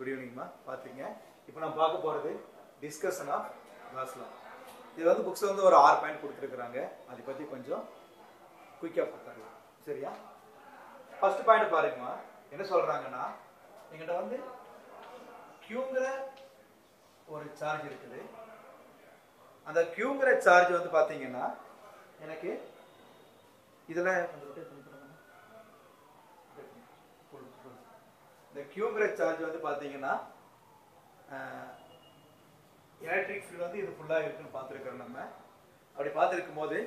Good ஈவினிங்மா பார்த்துங்க இப்போ நான் பார்க்க போகிறது டிஸ்கஷன் ஆஃப் காஸ்லாம் இது வந்து புக்ஸில் வந்து ஒரு ஆறு பாயிண்ட் கொடுத்துருக்குறாங்க அதை பற்றி கொஞ்சம் குயிக்காக பார்த்துடலாம் சரியா ஃபர்ஸ்ட் பாயிண்ட் பாருங்கம்மா என்ன சொல்கிறாங்கன்னா எங்கிட்ட வந்து கியூங்கிற ஒரு சார்ஜ் இருக்குது அந்த கியூங்கிற சார்ஜ் வந்து பார்த்தீங்கன்னா எனக்கு இதில் இந்த கியூங்கிற சார்ஜ் வந்து பார்த்தீங்கன்னா எலக்ட்ரிக் ஃபீல்டு வந்து இது ஃபுல்லாக இருக்குன்னு பார்த்துருக்குறோம் நம்ம அப்படி பார்த்துருக்கும் போது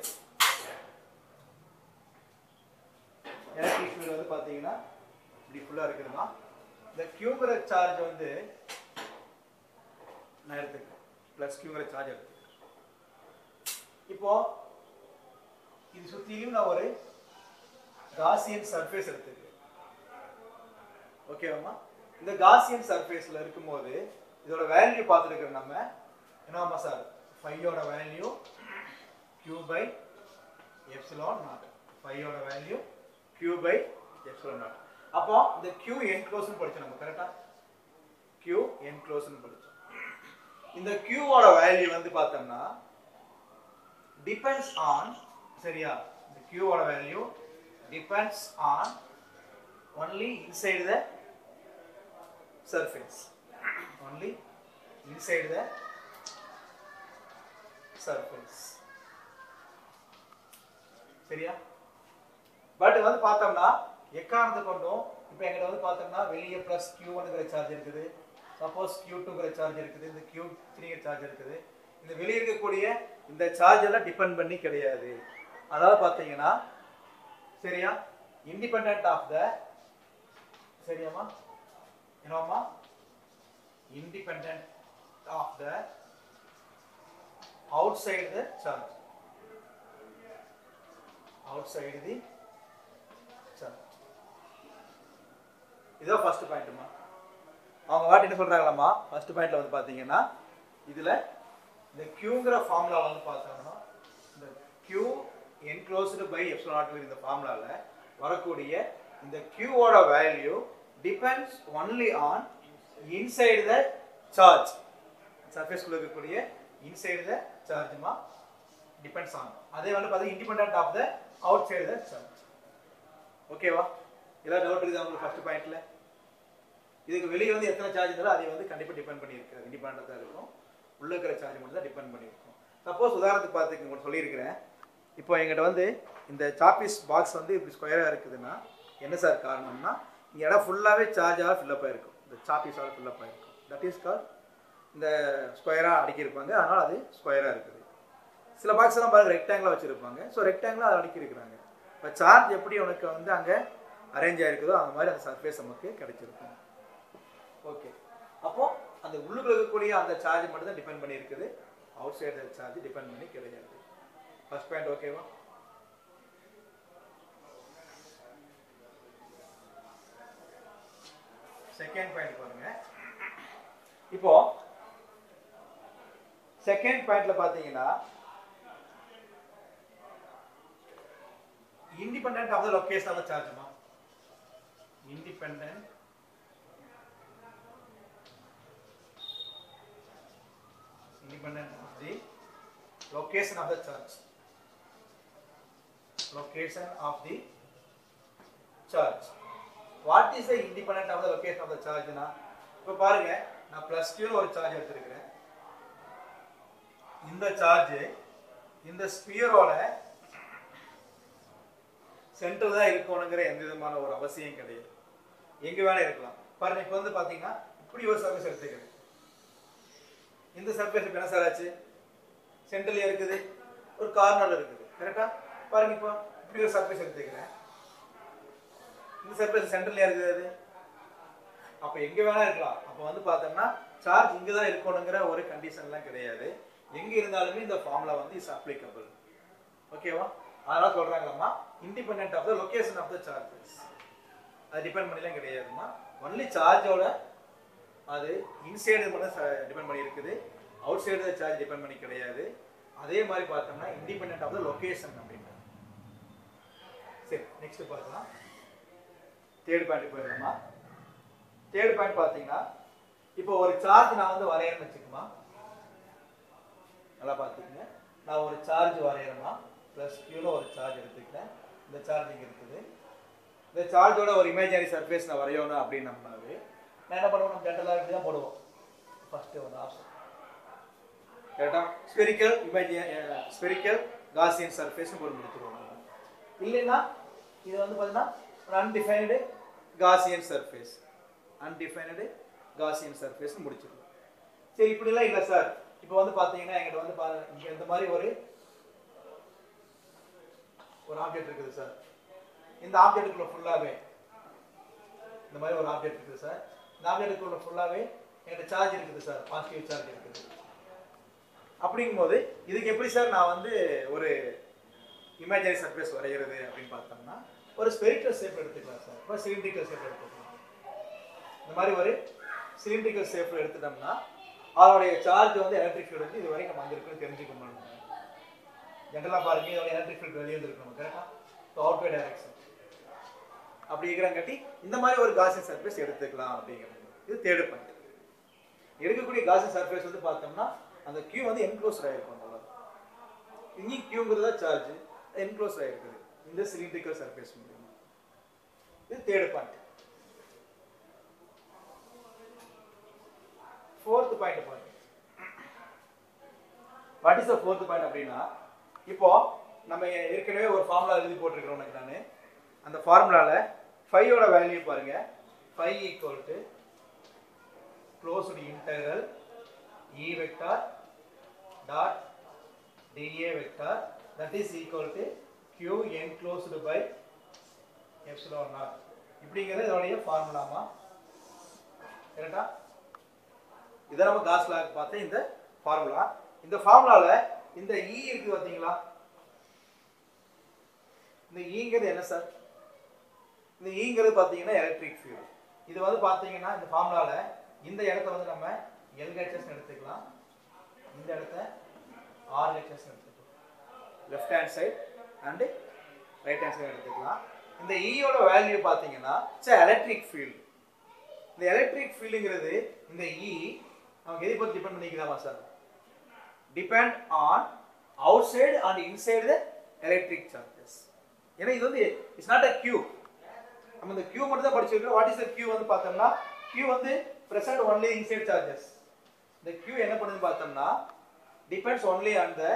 எலக்ட்ரிக் ஃபீல்டு வந்து பார்த்தீங்கன்னா இப்படி ஃபுல்லாக இருக்குதுமா இந்த கியூங்கிற சார்ஜ் வந்து நான் எடுத்துக்கிறேன் ப்ளஸ் கியூங்கிற சார்ஜ் எடுத்துக்கிறேன் இப்போ இது சுற்றியும் நான் ஒரு காசியன் சர்ஃபேஸ் எடுத்துக்கிறேன் ஓகேவாம்மா இந்த காசியன் சர்ஃபேஸில் இருக்கும்போது இதோட வேல்யூ பார்த்துருக்குறோம் நம்ம என்னவாம்மா சார் ஃபையோட value Q by epsilon naught ஃபையோட value Q by epsilon naught அப்போ இந்த கியூ என்க்ளோஸ்னு படிச்சோம் நம்ம கரெக்டா கியூ என்க்ளோஸ்னு படிச்சோம் இந்த கியூவோட வேல்யூ வந்து பார்த்தோம்னா டிபெண்ட்ஸ் ஆன் சரியா இந்த கியூவோட value depends on only inside the surface only inside the surface சரியா பட் வந்து பார்த்தோம்னா எக்காரணத்தை கொண்டும் இப்போ எங்கிட்ட வந்து பார்த்தோம்னா வெளியே ப்ளஸ் கியூ ஒன்னுங்கிற சார்ஜ் இருக்குது சப்போஸ் கியூ டூங்கிற சார்ஜ் இருக்குது இந்த கியூ த்ரீங்கிற சார்ஜ் இருக்குது இந்த வெளியே இருக்கக்கூடிய இந்த சார்ஜ் எல்லாம் டிபெண்ட் பண்ணி கிடையாது அதாவது பார்த்தீங்கன்னா சரியா இண்டிபெண்ட் ஆஃப் த சரியாமா என்னவாமா independent of the outside the charge outside the charge இதுதான் ஃபர்ஸ்ட் பாயிண்ட்டுமா அவங்க வாட்டி என்ன சொல்றாங்களாம்மா ஃபர்ஸ்ட் பாயிண்ட்ல வந்து பாத்தீங்கன்னா இதுல இந்த கியூங்கிற ஃபார்முலா வந்து பார்த்தோம்னா இந்த Q enclosed by epsilon naught இந்த ஃபார்முலால வரக்கூடிய இந்த கியூவோட value depends only on inside the charge சர்ஃபேஸ்குள்ள இருக்கக்கூடிய இன்சைடு த சார்ஜ்மா டிபெண்ட்ஸ் ஆன் அதே வந்து பார்த்தீங்கன்னா independent of the outside the charge ஓகேவா ஏதாவது டவுட் இருக்குதா உங்களுக்கு ஃபர்ஸ்ட் பாயிண்ட்ல இதுக்கு வெளியே வந்து எத்தனை சார்ஜ் இருந்தாலும் அதை வந்து கண்டிப்பாக டிபெண்ட் பண்ணியிருக்காது இண்டிபெண்டாக தான் இருக்கும் உள்ள இருக்கிற சார்ஜ் மட்டும் தான் டிபெண்ட் பண்ணியிருக்கும் சப்போஸ் உதாரணத்துக்கு பார்த்துக்கு உங்களுக்கு சொல்லியிருக்கிறேன் இப்போ எங்கிட்ட வந்து இந்த சாப்பீஸ் பாக்ஸ் வந்து இப்படி ஸ்கொயராக இருக்குதுன்னா என்ன சார் காரணம்னா இந்த இடம் ஃபுல்லாகவே சார்ஜாக ஃபில்லப் ஆகிருக்கும் இந்த சாப்பீஸால் ஃபில்லப் ஆகிருக்கும் தட் இஸ் கால் இந்த ஸ்கொயராக அடிக்கியிருப்பாங்க அதனால் அது ஸ்கொயராக இருக்குது சில பாக்ஸ் எல்லாம் பாருங்க ரெக்டாங்கிளாக வச்சுருப்பாங்க ஸோ ரெக்டாங்கிளாக அதை அடிக்கிருக்கிறாங்க இப்போ சார்ஜ் எப்படி உனக்கு வந்து அங்கே அரேஞ்ச் ஆகிருக்குதோ அந்த மாதிரி அந்த சர்ஃபேஸ் நமக்கு கிடைச்சிருக்கும் ஓகே அப்போ அந்த உள்ளுக்குள்ள இருக்கக்கூடிய அந்த சார்ஜ் மட்டும் தான் டிபெண்ட் பண்ணி இருக்குது அவுட் சைடு சார்ஜ் டிபெண்ட் பண்ணி கிடையாது ஃபர்ஸ்ட் பாயிண்ட் ஓகேவா செகண்ட் பாயிண்ட் பாருங்க இப்போ செகண்ட் பாயிண்ட்ல பாத்தீங்கன்னா independent of the location of the சார்ஜ்மா independent independent of the location of the charge location of the charge what is the independent of the location of the charge னா இப்போ பாருங்க நான் plus Q ஒரு charge எடுத்திருக்கிறேன் இந்த charge இந்த ஸ்பியரோட centre தான் இருக்கணுங்கிற எந்த விதமான ஒரு அவசியம் கிடையாது எங்க வேணா இருக்கலாம் பாருங்க இப்போ வந்து பாத்தீங்கன்னா இப்படி ஒரு சர்வீஸ் எடுத்துக்கிறேன் இந்த சர்ஃபேஸ் இப்போ என்ன சார் ஆச்சு சென்டர்லயே இருக்குது ஒரு கார்னர் இருக்குது கரெக்டா பாருங்க இப்போ இப்படி ஒரு சர்ஃபேஸ் எடுத்துக்கிறேன் இந்த சர்ஃபேஸ் சென்டர்லயே இருக்குது அது அப்போ எங்க வேணா இருக்கலாம் அப்போ வந்து பார்த்தோம்னா சார்ஜ் இங்கே தான் இருக்கணுங்கிற ஒரு கண்டிஷன்லாம் கிடையாது எங்க இருந்தாலுமே இந்த ஃபார்முலா வந்து இஸ் அப்ளிகபிள் ஓகேவா அதனால சொல்றாங்களாம்மா independent of the location of the charges அது டிபெண்ட் பண்ணிலாம் கிடையாதுமா ஒன்லி சார்ஜோட அது இன்சைடு மட்டும் டிபெண்ட் பண்ணி இருக்குது அவுட் சைடு சார்ஜ் டிபெண்ட் பண்ணி கிடையாது அதே மாதிரி பார்த்தோம்னா இண்டிபெண்ட் ஆஃப் த லொகேஷன் அப்படின்ட்டு சரி நெக்ஸ்ட் பார்க்கலாம் தேர்ட் பாயிண்ட் போயிடலாமா தேர்ட் பாயிண்ட் பார்த்தீங்கன்னா இப்போ ஒரு சார்ஜ் நான் வந்து வரையறேன்னு வச்சுக்குமா நல்லா பார்த்துக்கங்க நான் ஒரு சார்ஜ் வரையறேன்னா ப்ளஸ் கியூல ஒரு சார்ஜ் எடுத்துக்கிறேன் இந்த சார்ஜ் இங்கே இருக்குது இந்த சார்ஜோட ஒரு இமேஜினரி சர்ஃபேஸ் நான் வரையணும் அப்படின்னம்னாவே நான் என்ன பண்ணுவோம் ஜென்ரலாக இப்படி தான் போடுவோம் ஃபஸ்ட்டு ஒரு ஆப்ஷன் கரெக்டா ஸ்பெரிக்கல் இமேஜ் ஸ்பெரிக்கல் காசியன் சர்ஃபேஸ்னு போட்டு முடிச்சிருவோம் நம்ம. இல்லைன்னா இது வந்து பார்த்தீங்கன்னா ஒரு undefined Gaussian surface undefined Gaussian surface முடிச்சிருவோம் சரி இப்படிலாம் இல்லை சார் இப்போ வந்து பார்த்தீங்கன்னா எங்கிட்ட வந்து பா- இங்க இந்த மாதிரி ஒரு ஒரு ஆப்ஜெக்ட் இருக்குது சார் இந்த ஆப்ஜெக்ட்டுக்குள்ள ஃபுல்லாகவே இந்த மாதிரி ஒரு ஆப்ஜெக்ட் இருக்குது சார் இந்த ஆப்ஜெக்ட்டுக்குள்ள ஃபுல்லாகவே என்கிட்ட சார்ஜ் இருக்குது சார் பாசிட்டிவ் சார்ஜ் இருக்குது அப்படிங்கும்போது இதுக்கு எப்படி சார் நான் வந்து ஒரு இமேஜினரி சர்ஃபேஸ் வரைகிறது அப்படின்னு பார்த்தோம்னா ஒரு ஸ்பெரிக்கல் ஷேப் எடுத்துக்கலாம் சார் இப்போ சிலிண்ட்ரிக்கல் ஷேப் எடுத்துக்கலாம் இந்த மாதிரி ஒரு சிலிண்ட்ரிக்கல் ஷேப்பில் எடுத்துட்டோம்னா அதனுடைய சார்ஜ் வந்து எலக்ட்ரிக் ஃபீல்டு வந்து இது வரைக்கும் வந்திருக்குன்னு தெரிஞ்சுக்கணும் ஜென்ரலாக பாருங்க இதோட எலக்ட்ரிக் ஃபீல்டு வெளியே வந்துருக்கணும் கரெக்டாக ஸோ அவுட் பை டைரக்ஷன் அப்படி இருக்கிறங்காட்டி இந்த மாதிரி ஒரு காசியன் சர்ஃபேஸ் எடுத்துக்கலாம் அப்படிங்கிறது இது தேர்டு பாயிண்ட் எடுக்கக்கூடிய காசியன் சர்ஃபேஸ் வந்து பார்த்தோம்னா அந்த கியூ வந்து என்க்ளோஸ்ட் ஆகிருக்கும் அவ்வளோ இங்கேயும் கியூங்கிறதா சார்ஜ் என்க்ளோஸ் ஆகிருக்குது இந்த சிலிண்ட்ரிக்கல் சர்ஃபேஸ் மூலியமா இது தேர்டு பாயிண்ட் ஃபோர்த் பாயிண்ட் பாருங்க what is the fourth point அப்படின்னா இப்போ நம்ம ஏற்கனவே ஒரு ஃபார்முலா எழுதி போட்டிருக்கிறோம் உனக்கு நான் அந்த ஃபார்முலால ஃபைவோட வேல்யூ பாருங்க phi equal to closed integral E vector dot dA vector that is equal to Q enclosed by epsilon naught இப்படிங்கிறது இதோடைய ஃபார்முலாமா கரெக்டா இதை நம்ம காஸ் லாக் பார்த்த இந்த ஃபார்முலா இந்த ஃபார்முலால இந்த இ இருக்கு பாத்தீங்களா இந்த ஈங்கிறது என்ன சார் இந்த ஈங்கிறது பாத்தீங்கன்னா எலக்ட்ரிக் ஃபீல்டு இது வந்து பாத்தீங்கன்னா இந்த ஃபார்முலால இந்த இடத்த வந்து நம்ம எல்ஹெச்எஸ் எடுத்துக்கலாம் இந்த இடத்த ஆர்ஹெச்எஸ் எடுத்துக்கலாம் left hand side and right hand side எடுத்துக்கலாம் இந்த ஈயோட வேல்யூ பாத்தீங்கன்னா இட்ஸ் எலக்ட்ரிக் ஃபீல்டு இந்த எலக்ட்ரிக் ஃபீல்டுங்கிறது இந்த இ நமக்கு எதை பத்தி டிபெண்ட் பண்ணிக்கலாமா sir depend on outside and inside the electric charges ஏன்னா இது வந்து இட்ஸ் நாட் அ கியூ நம்ம இந்த கியூ மட்டும் தான் படிச்சிருக்கோம் வாட் இஸ் த கியூ வந்து பார்த்தோம்னா கியூ வந்து பிரசன்ட் ஒன்லி இன்சைட் சார்ஜஸ் இந்த கியூ என்ன பண்ணுதுன்னு பார்த்தோம்னா depends only on the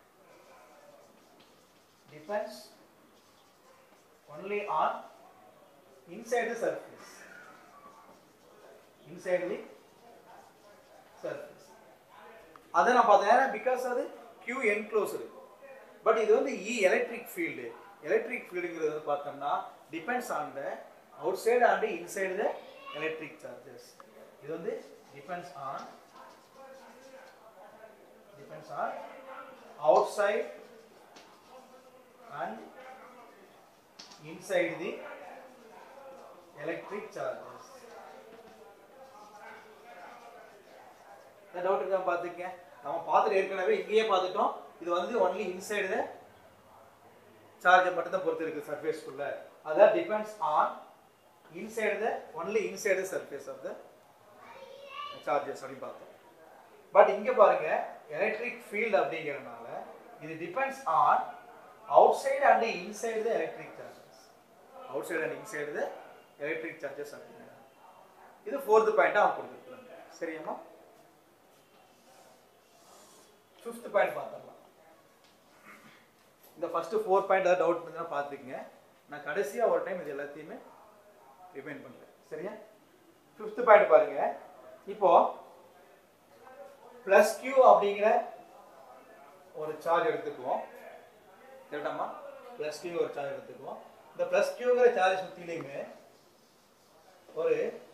depends only on inside the surface inside the surface அதை நான் பார்த்தேன் பிகாஸ் அது கியூ என்க்ளோஸ்டு பட் இது வந்து இ எலக்ட்ரிக் ஃபீல்டு எலக்ட்ரிக் ஃபீல்டுங்கிறது வந்து பார்த்தோம்னா depends on the outside and inside the electric charges இது வந்து depends on depends on outside and inside the electric charges இந்த டவுட் இருக்கா பார்த்துக்கங்க நம்ம பார்த்துட்டு ஏற்கனவே இங்கேயே பார்த்துட்டோம் இது வந்து ஒன்லி இன்சைடு த சார்ஜை மட்டும் தான் பொறுத்து இருக்கு சர்ஃபேஸ்க்குள்ள அதான் depends on inside the only inside surface of the charges அப்படின்னு பார்த்தோம் பட் இங்க பாருங்க எலக்ட்ரிக் ஃபீல்டு அப்படிங்கிறதுனால இது depends on outside and inside the electric charges outside and inside the electric charges அப்படிங்கிறாங்க இது ஃபோர்த் பாயிண்டா அவன் கொடுத்துருக்காங்க சரியாம்மா ஃபிஃப்த் பாயிண்ட் பார்த்துடலாம் இந்த ஃபர்ஸ்ட் ஃபோர் பாயிண்ட் ஏதாவது டவுட் இருந்ததுன்னா பார்த்துக்குங்க நான் கடைசியாக ஒரு டைம் இது எல்லாத்தையுமே ரிமைண்ட் பண்ணுறேன் சரியா ஃபிஃப்த் பாயிண்ட் பாருங்க இப்போ ப்ளஸ் கியூ அப்படிங்கிற ஒரு சார்ஜ் எடுத்துக்குவோம் கரெக்டாமா ப்ளஸ் கியூ ஒரு சார்ஜ் எடுத்துக்குவோம் இந்த ப்ளஸ் கியூங்கிற சார்ஜ் சுற்றிலையுமே ஒரு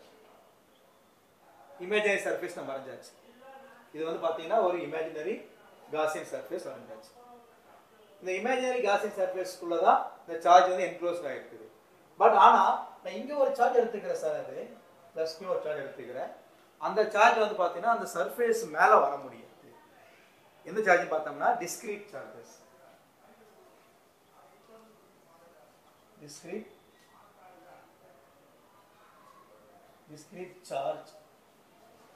இமேஜினரி சர்ஃபேஸ் நம்ம வரைஞ்சாச்சு இது வந்து பார்த்தீங்கன்னா ஒரு இமேஜினரி காசியன் சர்ஃபேஸ் வரைஞ்சாச்சு இந்த இமேஜினரி காசியன் சர்ஃபேஸ்க்குள்ள தான் இந்த சார்ஜ் வந்து என்க்ளோஸ் ஆகிருக்குது பட் ஆனால் நான் இங்கே ஒரு சார்ஜ் எடுத்துக்கிறேன் சார் அது ப்ளஸ் கியூ ஒரு சார்ஜ் எடுத்துக்கிறேன் அந்த சார்ஜ் வந்து பார்த்தீங்கன்னா அந்த சர்ஃபேஸ் மேலே வர முடியாது எந்த சார்ஜ் பார்த்தோம்னா discrete charges discrete discrete charge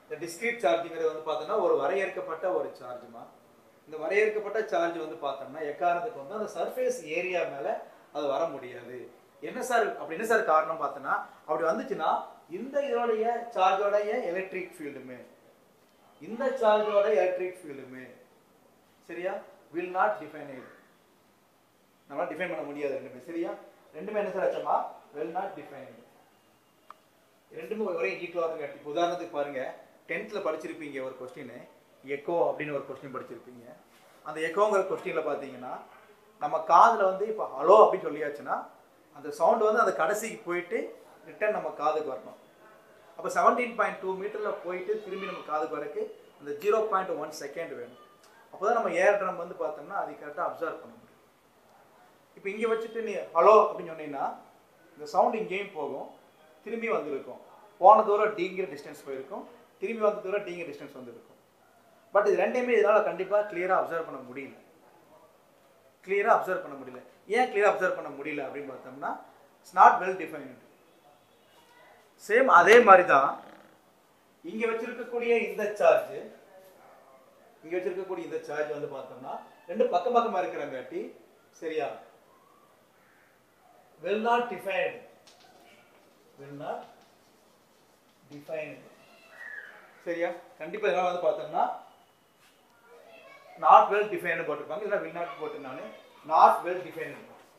இந்த டிஸ்கிரீட் சார்ஜுங்கிறது வந்து பார்த்தோம்னா ஒரு வரையறுக்கப்பட்ட ஒரு சார்ஜுமா இந்த வரையறுக்கப்பட்ட சார்ஜ் வந்து பார்த்தோம்னா எக்காரணத்துக்கு வந்து அந்த சர்ஃபேஸ் ஏரியா மேலே அது வர முடியாது என்ன சார் அப்படி என்ன சார் காரணம் பார்த்தோன்னா அப்படி வந்துச்சுன்னா இந்த இதோடைய சார்ஜோடைய எலக்ட்ரிக் ஃபீல்டுமே இந்த சார்ஜோட எலக்ட்ரிக் ஃபீல்டுமே சரியா வில் நாட் டிஃபைன் it நம்மளால டிஃபைன் பண்ண முடியாது ரெண்டுமே சரியா ரெண்டுமே என்ன சார் ஆச்சமா வில் நாட் டிஃபைன் ரெண்டுமே ஒரே ஈக்குவலாக இருக்க இப்போ உதாரணத்துக்கு பாருங்க டென்த்தில் படிச்சிருப்பீங்க ஒரு கொஸ்டின் எக்கோ அப்படின்னு ஒரு கொஸ்டின் படிச்சிருப்பீங்க அந்த எக்கோங்கிற கொஸ்டினில் பார்த்தீங்கன்னா நம்ம காதில் வந்து இப்போ ஹலோ அப்படின்னு சொல்லியாச்சுன்னா அந்த சவுண்ட் வந்து அந்த கடைசிக்கு போயிட்டு ரிட்டர்ன் நம்ம காதுக்கு வரணும் அப்போ செவன்டீன் பாயிண்ட் டூ மீட்டரில் போயிட்டு திரும்பி நம்ம காதுக்கு வரக்கு அந்த ஜீரோ பாயிண்ட் ஒன் செகண்ட் வேணும் அப்போ தான் நம்ம ஏர் ட்ரம் வந்து பார்த்தோம்னா அது கரெக்டாக அப்சர்வ் பண்ண முடியும் இப்போ இங்கே வச்சுட்டு நீ ஹலோ அப்படின்னு சொன்னீங்கன்னா இந்த சவுண்ட் இங்கேயும் போகும் திரும்பி வந்திருக்கும் போன தூரம் டிங்கிற டிஸ்டன்ஸ் போயிருக்கும் திரும்பி வந்த தூரம் டிங்கிற டிஸ்டன்ஸ் வந்திருக்கும் பட் இது ரெண்டையுமே இதனால் கண்டிப்பாக கிளியராக அப்சர்வ் பண்ண முடியல கிளியராக அப்சர்வ் பண்ண முடியல ஏன் கிளியராக அப்சர்வ் பண்ண முடியல அப்படின்னு பார்த்தோம்னா it's not well defined same அதே மாதிரி தான் இங்கே வச்சிருக்கக்கூடிய இந்த சார்ஜ் இங்கே வச்சிருக்கக்கூடிய இந்த சார்ஜ் வந்து பார்த்தோம்னா ரெண்டு பக்கம் பக்கமாக இருக்கிறங்காட்டி சரியா will not defined will not defined சரியா கண்டிப்பா இதெல்லாம் வந்து பார்த்தோம்னா நாட் வெல் டிஃபைன் போட்டிருப்பாங்க இதெல்லாம் வில் நாட் போட்டிருந்தானு not well define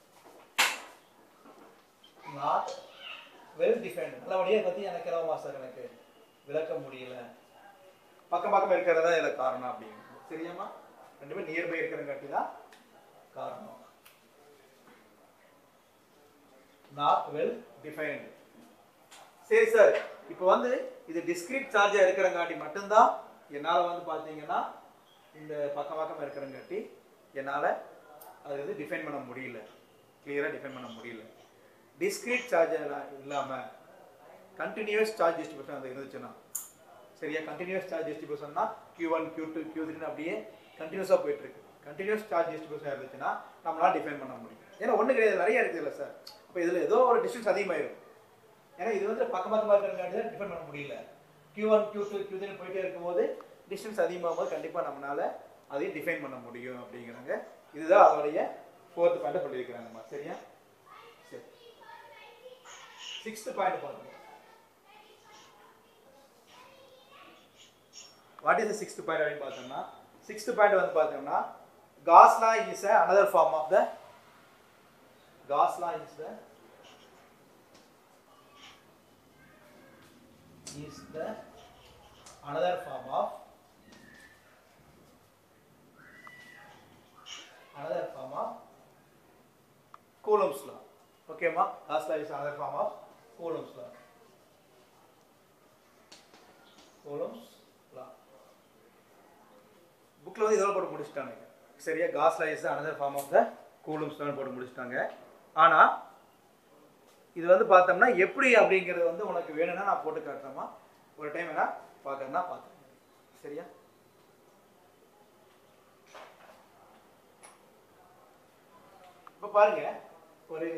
not well defined நல்லபடியாக பற்றி எனக்கு என்ன மாஸ்டர் எனக்கு விளக்க முடியல பக்கம் பக்கம் இருக்கிறதா இதில் காரணம் அப்படிங்க சரியாம்மா ரெண்டுமே நியர்பை இருக்கிறங்காட்டி தான் காரணம் நாட் வெல் டிஃபைன்டு சரி சார் இப்போ வந்து இது டிஸ்கிரீட் சார்ஜாக இருக்கிறங்காட்டி மட்டும்தான் என்னால் வந்து பார்த்தீங்கன்னா இந்த பக்கம் பக்கம் இருக்கிறங்காட்டி என்னால் அது வந்து டிஃபைன் பண்ண முடியல கிளியராக டிஃபைன் பண்ண முடியல டிஸ்கிரீட் சார்ஜ் இல்லாமல் கண்டினியூஸ் சார்ஜ் டிஸ்ட்ரிபியூஷன் அது இருந்துச்சுன்னா சரியா கண்டினியூஸ் சார்ஜ் டிஸ்ட்ரிபியூஷன்னா Q one Q two Q த்ரீன்னு அப்படியே கண்டினியூஸாக போயிட்டு இருக்கு கண்டினியூஸ் சார்ஜ் டிஸ்ட்ரிபியூஷன் இருந்துச்சுன்னா நம்மளால டிஃபைன் பண்ண முடியும் ஏன்னா ஒன்று கிடையாது நிறைய இருக்குது இல்லை சார் அப்போ இதில் ஏதோ ஒரு டிஸ்டன்ஸ் அதிகமாயிரும் ஏன்னா இது வந்து பக்கம் பக்கமாக இருக்கிறங்காட்டி தான் டிஃபைன் பண்ண முடியல Q one Q two Q three போயிட்டே இருக்கும்போது டிஸ்டன்ஸ் அதிகமாகும் போது கண்டிப்பாக நம்மளால அதையும் டிஃபைன் பண்ண முடியும் அப்படிங்கிறாங்க இதுதான் அதோடைய ஃபோர்த் பாயிண்ட் சொல்லியிருக்கிறாங்கம்மா சரியா சரி சிக்ஸ்த் பாயிண்ட் பாருங்க what is the sixth point அப்படின்னு பார்த்தோம்னா சிக்ஸ்த் பாயிண்ட் வந்து பார்த்தோம்னா Gauss law is another form of the Gauss law is the is the another form of another form of Coulomb's law. Okay, ma? Gauss law is another form of Coulomb's law. Coulomb's law. புக்கில் வந்து இதெல்லாம் போட்டு முடிச்சிட்டாங்க சரியா Gauss law is another form of the Coulomb's தான் போட்டு முடிச்சிட்டாங்க ஆனால் இது வந்து பார்த்தோம்னா எப்படி அப்படிங்கிறது வந்து உனக்கு வேணும்னா நான் போட்டு காட்டுறேம்மா ஒரு டைம் வேணா பார்க்கறனா பார்த்துருங்க சரியா இப்போ பாருங்க ஒரு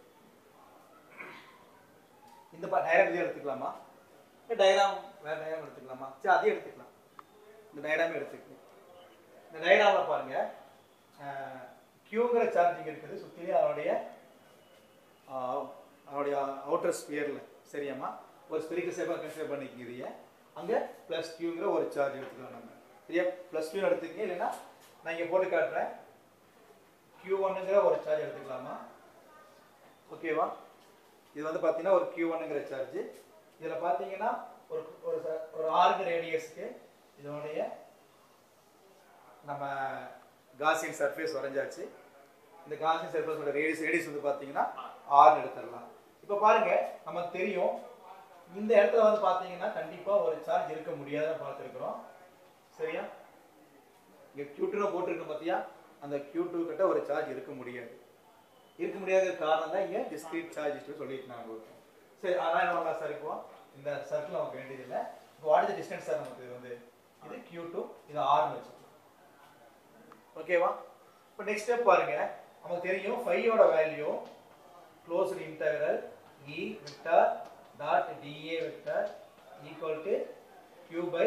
இந்த டயராம் இதே எடுத்துக்கலாமா இந்த டயராம் வேற டயராம் எடுத்துக்கலாமா சரி அதையும் எடுத்துக்கலாம் இந்த டயராமே எடுத்துக்கலாம் இந்த டயராமில் பாருங்க கியூங்கிற சார்ஜிங் இருக்குது சுற்றிலே அதனுடைய ஆஹ், அதனுடைய அவுட்டர் ஸ்பியரில் சரியாம்மா ஒரு ஸ்பிரிக்கல் சேஃபாக கன்சிடர் பண்ணிக்கிங்க இதையே அங்கே ப்ளஸ் கியூங்கிற ஒரு சார்ஜ் எடுத்துக்கலாம் நம்ம சரியா ப்ளஸ் கியூ எடுத்துக்கங்க இல்லைன்னா நான் இங்கே போட்டு காட்டுறேன் கியூ ஒன்னுங்கிற ஒரு சார்ஜ் எடுத்துக்கலாமா ஓகேவா இது வந்து பார்த்தீங்கன்னா ஒரு கியூ ஒன்னுங்கிற சார்ஜ் இதில் பார்த்தீங்கன்னா ஒரு ஒரு ச- ஒரு ஆறுக்கு ரேடியஸ்க்கு இதனுடைய நம்ம காசியன் சர்ஃபேஸ் வரைஞ்சாச்சு இந்த காசியன் சர்ஃபேஸோட ரேடியஸ் ரேடியஸ் வந்து பார்த்தீங்கன்னா ஆறுன்னு எடுத்துடலாம் இப்போ பாருங்க நமக்கு தெரியும் இந்த இடத்துல வந்து பார்த்தீங்கன்னா கண்டிப்பாக ஒரு சார்ஜ் இருக்க முடியாதுன்னு பார்த்துருக்குறோம் சரியா இங்கே Q2 போட்டிருக்கோம் பார்த்தியா அந்த Q2 கிட்ட ஒரு சார்ஜ் இருக்க முடியாது இருக்க முடியாத காரணம் தான் இங்கே டிஸ்கிரீட் சார்ஜ் சொல்லியிருக்காங்க உங்களுக்கு சரி அதனால் என்ன பண்ணலாம் சார் இப்போ இந்த சர்க்கிள் நமக்கு வேண்டியதில்லை இப்போ வாட் இஸ் டிஸ்டன்ஸ் சார் நமக்கு இது வந்து இது Q2 இது ஆர்னு வச்சுக்கலாம் ஓகேவா இப்போ நெக்ஸ்ட் ஸ்டெப் பாருங்க நமக்கு தெரியும் ஃபையோட value closed integral E vector dot dA vector equal to Q by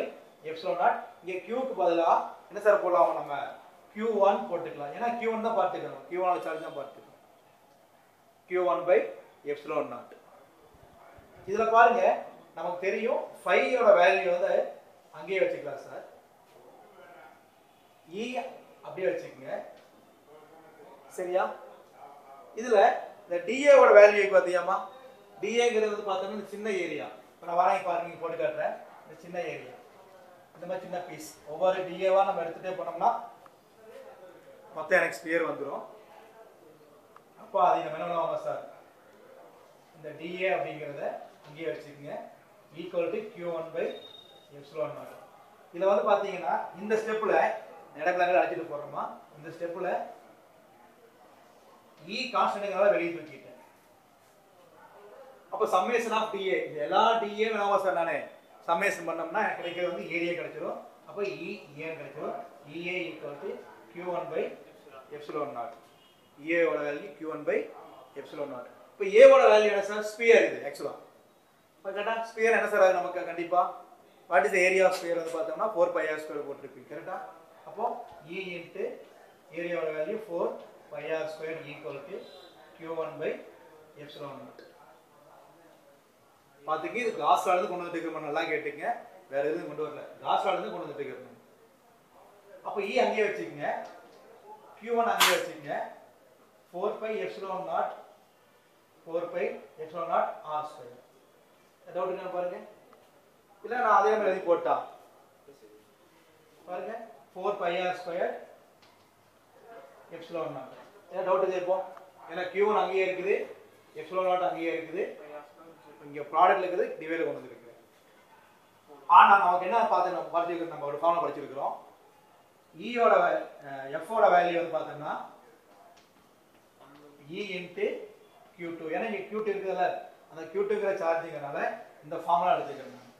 இங்க கியூக்கு பதிலா என்ன சார் போடலாம் நம்ம கியூ ஒன் போட்டுக்கலாம் ஏன்னா கியூ ஒன் தான் பார்த்துக்கணும் கியூ ஒன் சார்ஜ் தான் பார்த்துக்கணும் Q one by epsilon naught இதுல பாருங்க நமக்கு தெரியும் ஃபைவோட வேல்யூ வந்து அங்கேயே வச்சுக்கலாம் சார் இ அப்படியே வச்சுக்கோங்க சரியா இதுல இந்த டிஏவோட வேல்யூ பார்த்தியாமா டிஏங்கிறது வந்து பார்த்தோம்னா இந்த சின்ன ஏரியா இப்போ நான் வரேன் பாருங்க இங்க போட்டு காட்டுறேன் இந்த சின்ன ஏரியா இந்த மாதிரி சின்ன பீஸ் ஒவ்வொரு டிஏவா நம்ம எடுத்துட்டே போனோம்னா மொத்தம் எனக்கு ஸ்பியர் வந்துடும் அப்போ அதை நம்ம என்ன பண்ணுவாங்க சார் இந்த டிஏ அப்படிங்கிறத அங்கேயே வச்சுக்கோங்க equal to Q one by epsilon naught இதில் வந்து பார்த்தீங்கன்னா இந்த ஸ்டெப்பில் இடக்கிழங்கு அழைச்சிட்டு போடுறோமா இந்த ஸ்டெப்பில் இ கான்ஸ்டன்ட்னால வெளியே தூக்கிட்டேன் அப்போ சம்மேஷன் ஆஃப் டிஏ இது எல்லா டிஏ வேணாமா சார் நானே சம்மேஷன் பண்ணோம்னா எனக்கு கிடைக்கிறது வந்து ஏரியா கிடைச்சிரும் அப்போ இ ஏன் கிடைச்சிரும் EA equal to Q one by epsilon naught இஏவோட value Q one by epsilon naught இப்போ ஏவோட வேல்யூ என்ன சார் ஸ்பியர் இது ஆக்சுவலாக இப்போ கேட்டால் ஸ்பியர் என்ன சார் ஆகுது நமக்கு கண்டிப்பாக what is area of sphere வந்து பார்த்தோம்னா ஃபோர் பை ஆர் ஸ்கொயர் போட்டிருப்பீங்க கரெக்டா அப்போ இ இன்ட்டு ஏரியாவோட value four pi r square equal to Q one by epsilon naught பார்த்துங்க இது காஸ்ட்ல இருந்து கொண்டு வந்துட்டு இருக்கோம் நல்லா கேட்டுங்க வேற எதுவும் கொண்டு வரல காஸ்ட்ல இருந்து கொண்டு வந்துட்டு இருக்கோம் அப்போ இ அங்கேயே வச்சுக்கோங்க கியூ ஒன் அங்கேயே வச்சுக்கோங்க four pi epsilon naught four pi epsilon naught r square doubt இருக்கா பாருங்க இல்ல நான் அதே மாதிரி எழுதி போட்டா பாருங்க four pi r square epsilon naught ஏன் டவுட் இது இப்போ ஏன்னா கியூ ஒன் அங்கேயே இருக்குது எப்சிலான் நாட் அங்கேயே இருக்குது இங்க ப்ராடக்ட்ல இருக்குது டிவைல கொண்டு வந்துருக்கு ஆனா நமக்கு என்ன பார்த்து நம்ம படிச்சிருக்கோம் நம்ம ஒரு ஃபார்முலா படிச்சிருக்கிறோம் ஈயோட எஃபோட வேல்யூ வந்து பார்த்தோம்னா இ இன்ட்டு கியூ டூ ஏன்னா இங்கே கியூ டூ இருக்குதுல்ல அந்த கியூ டூங்கிற சார்ஜுங்கிறனால இந்த ஃபார்முலா எடுத்துக்கிறேன் நான்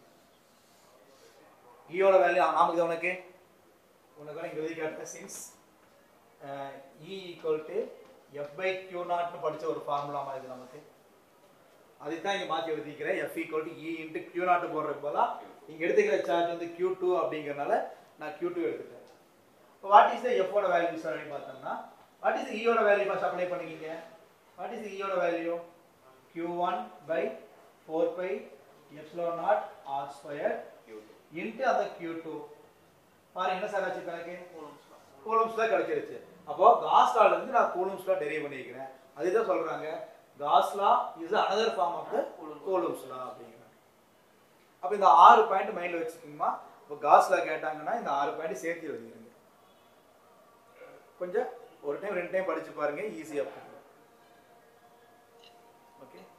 ஈயோட வேல்யூ நாமக்கு உனக்கு உனக்கு இங்கே எழுதி காட்டுறேன் since E equal to F by Q naught படிச்ச ஒரு ஃபார்முலாமா இது நமக்கு அதுதான் இங்க மாத்தி எழுதிக்கிறேன் F equal to E into Q naught போடுறதுக்கு பதிலாக இங்க எடுத்துக்கிற சார்ஜ் வந்து கியூ டூ அப்படிங்கறனால நான் கியூ டூ எடுத்துட்டேன் இப்போ வாட் இஸ் த எஃபோட வேல்யூ சார் அப்படின்னு பார்த்தோம்னா வாட் இஸ் ஈயோட வேல்யூ ஃபர்ஸ்ட் அப்ளை பண்ணிக்கிங்க வாட் இஸ் ஈயோட value Q one by four pi epsilon naught r square into அந்த கியூ டூ பாருங்க என்ன சார் ஆச்சு கணக்கு கூலம்ஸ்ல கிடைச்சிருச்சு அப்போ காஸ்லால இருந்து நான் கூலம்ஸ்ல டெரிவ் பண்ணிக்கிறேன் அதுதான் சொல்றாங்க Gauss law is another form of the கூலம்ஸ்லா அப்படிங்கிறாங்க அப்போ இந்த ஆறு பாயிண்ட் மைண்ட்ல வச்சுக்கோங்கம்மா இப்போ காஸ்லா கேட்டாங்கன்னா இந்த ஆறு பாயிண்ட் சேர்த்து எழுதிருங்க கொஞ்சம் ஒரு டைம் ரெண்டு டைம் படிச்சு பாருங்க ஈஸியா ஓகே